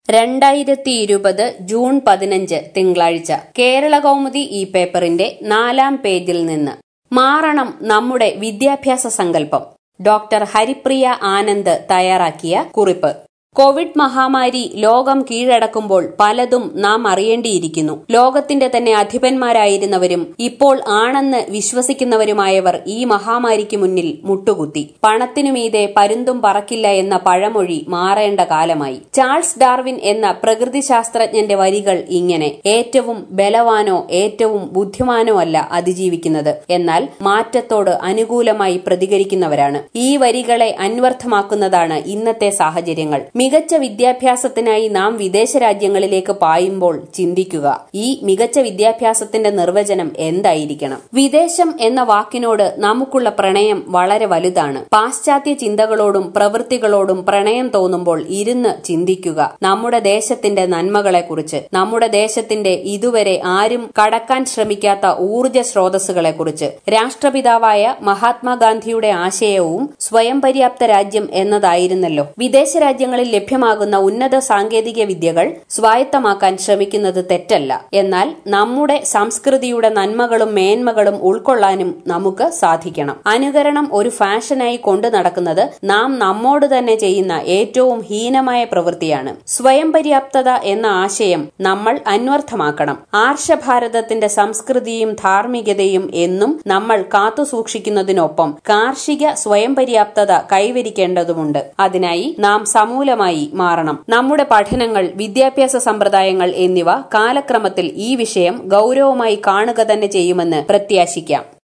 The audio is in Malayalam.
രണ്ടായിരത്തി ഇരുപത് ജൂൺ പതിനഞ്ച് തിങ്കളാഴ്ച കേരള കൗമുദി ഈ പേപ്പറിന്റെ നാലാം പേജിൽ നിന്ന് മാറണം നമ്മുടെ വിദ്യാഭ്യാസ സങ്കല്പം ഡോക്ടർ ഹരിപ്രിയ ആനന്ദ് തയ്യാറാക്കിയ കുറിപ്പ് കോവിഡ് മഹാമാരി ലോകം കീഴടക്കുമ്പോൾ പലതും നാം അറിയേണ്ടിയിരിക്കുന്നു ലോകത്തിന്റെ തന്നെ അധിപന്മാരായിരുന്നവരും ഇപ്പോൾ ആണെന്ന് വിശ്വസിക്കുന്നവരുമായവർ ഈ മഹാമാരിക്ക് മുന്നിൽ മുട്ടുകുത്തി പണത്തിനുമീതെ പരുന്തും പറക്കില്ല എന്ന പഴമൊഴി മാറേണ്ട കാലമായി ചാൾസ് ഡാർവിൻ എന്ന പ്രകൃതിശാസ്ത്രജ്ഞന്റെ വരികൾ ഇങ്ങനെ ഏറ്റവും ബലവാനോ ഏറ്റവും ബുദ്ധിമാനോ അല്ല അതിജീവിക്കുന്നത് എന്നാൽ മാറ്റത്തോട് അനുകൂലമായി പ്രതികരിക്കുന്നവരാണ് ഈ വരികളെ അന്വർത്ഥമാക്കുന്നതാണ് ഇന്നത്തെ സാഹചര്യങ്ങൾ മികച്ച വിദ്യാഭ്യാസത്തിനായി നാം വിദേശ രാജ്യങ്ങളിലേക്ക് പായുമ്പോൾ ചിന്തിക്കുക ഈ മികച്ച വിദ്യാഭ്യാസത്തിന്റെ നിർവചനം എന്തായിരിക്കണം വിദേശം എന്ന വാക്കിനോട് നമുക്കുള്ള പ്രണയം വളരെ വലുതാണ് പാശ്ചാത്യ ചിന്തകളോടും പ്രവൃത്തികളോടും പ്രണയം തോന്നുമ്പോൾ ഇരുന്ന് ചിന്തിക്കുക നമ്മുടെ ദേശത്തിന്റെ നന്മകളെക്കുറിച്ച് നമ്മുടെ ദേശത്തിന്റെ ഇതുവരെ ആരും കടക്കാൻ ശ്രമിക്കാത്ത ഊർജ സ്രോതസ്സുകളെക്കുറിച്ച് രാഷ്ട്രപിതാവായ മഹാത്മാഗാന്ധിയുടെ ആശയവും സ്വയം പര്യാപ്ത രാജ്യം എന്നതായിരുന്നല്ലോ വിദേശ രാജ്യങ്ങളിൽ ലഭ്യമാകുന്ന ഉന്നത സാങ്കേതിക വിദ്യകൾ സ്വായത്തമാക്കാൻ ശ്രമിക്കുന്നത് തെറ്റല്ല എന്നാൽ നമ്മുടെ സംസ്കൃതിയുടെ നന്മകളും മേന്മകളും ഉൾക്കൊള്ളാനും നമുക്ക് സാധിക്കണം അനുകരണം ഒരു ഫാഷനായി കൊണ്ടു നടക്കുന്നത് നാം നമ്മോട് തന്നെ ചെയ്യുന്ന ഏറ്റവും ഹീനമായ പ്രവൃത്തിയാണ് സ്വയം പര്യാപ്തത എന്ന ആശയം നമ്മൾ അന്വർത്ഥമാക്കണം ആർഷഭാരതത്തിന്റെ സംസ്കൃതിയും ധാർമ്മികതയും എന്നും നമ്മൾ കാത്തുസൂക്ഷിക്കുന്നതിനൊപ്പം കാർഷിക സ്വയം പര്യാപ്തത കൈവരിക്കേണ്ടതുണ്ട് അതിനായി നാം സമൂലമായി മാറണം നമ്മുടെ പഠനങ്ങൾ വിദ്യാഭ്യാസ സമ്പ്രദായങ്ങൾ എന്നിവ കാലക്രമത്തിൽ ഈ വിഷയം ഗൌരവമായി കാണുക തന്നെ ചെയ്യുമെന്ന് പ്രത്യാശിക്കാം